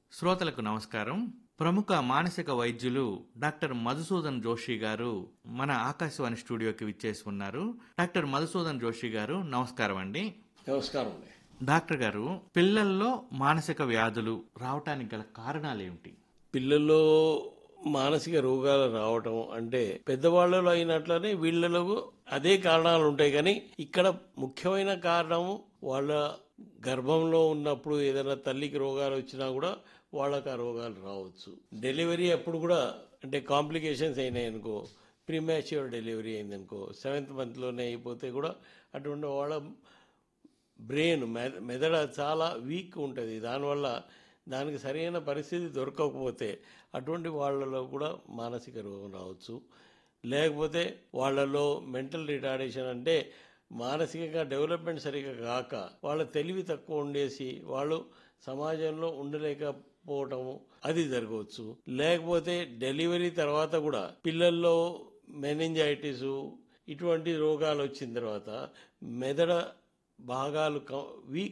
శ్రోతలకు నమస్కారం ప్రముఖ మానసిక వైద్యులు డాక్టర్ మధుసూదన్ జోషి గారు మన ఆకాశవాణి స్టూడియోకి విచ్చేసి ఉన్నారు డాక్టర్ మధుసూదన్ జోషి గారు నమస్కారం అండి నమస్కారం అండి డాక్టర్ గారు పిల్లల్లో మానసిక వ్యాధులు రావటానికి గల కారణాలు ఏమిటి పిల్లల్లో మానసిక రోగాలు రావటం అంటే పెద్దవాళ్ళలో అయినట్లనే వీళ్ళలో అదే కారణాలు ఉంటాయి కానీ ఇక్కడ ముఖ్యమైన కారణం వాళ్ళ గర్భంలో ఉన్నప్పుడు ఏదైనా తల్లికి రోగాలు వచ్చినా కూడా వాళ్ళకి ఆ రోగాలు రావచ్చు డెలివరీ అప్పుడు కూడా అంటే కాంప్లికేషన్స్ అయినాయి అనుకో ప్రీమాచ్యూర్ డెలివరీ అయిందనుకో సెవెంత్ మంత్లోనే అయిపోతే కూడా అటువంటి వాళ్ళ బ్రెయిన్ మెద మెదడ చాలా వీక్ ఉంటుంది దానివల్ల దానికి సరైన పరిస్థితి దొరకకపోతే అటువంటి వాళ్ళలో కూడా మానసిక రోగం రావచ్చు లేకపోతే వాళ్ళలో మెంటల్ రిటార్డేషన్ అంటే మానసికంగా డెవలప్మెంట్ సరిగా కాక వాళ్ళ తెలివి తక్కువ ఉండేసి వాళ్ళు సమాజంలో ఉండలేకపోవటము అది జరగవచ్చు లేకపోతే డెలివరీ తర్వాత కూడా పిల్లల్లో మెనింజైటిస్ ఇటువంటి రోగాలు వచ్చిన తర్వాత మెదడ భాగాలు వీక్